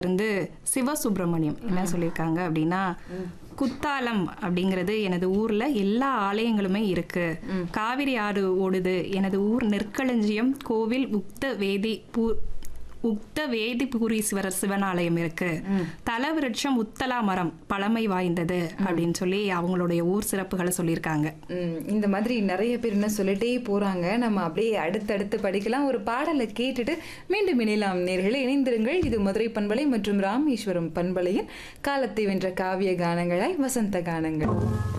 இருந்து சிவசுப்பிரமணியம் என்ன சொல்லியிருக்காங்க அப்படின்னா குத்தாலம் அப்படிங்கிறது எனது ஊர்ல எல்லா ஆலயங்களுமே இருக்கு காவிரி ஆறு ஓடுது எனது ஊர் நெற்களஞ்சியம் கோவில் உக்த வேதி பூ உக்த வேதிபுரீஸ்வரர் சிவனாலயம் இருக்கு தலவிருட்சம் உத்தலா மரம் பழமை வாய்ந்தது அப்படின்னு சொல்லி அவங்களுடைய ஊர் சிறப்புகளை சொல்லியிருக்காங்க ம், இந்த மாதிரி நிறைய பேர் என்ன சொல்லிட்டே போறாங்க நம்ம அப்படியே அடுத்தடுத்து படிக்கலாம் ஒரு பாடலை கேட்டுட்டு மீண்டும் இணையலாம் நேர்களே இணைந்திருங்கள் இது மதுரை பண்பலை மற்றும் ராமேஸ்வரம் பண்பலையின் காலத்தை வென்ற காவிய கானங்களாய் வசந்த கானங்கள்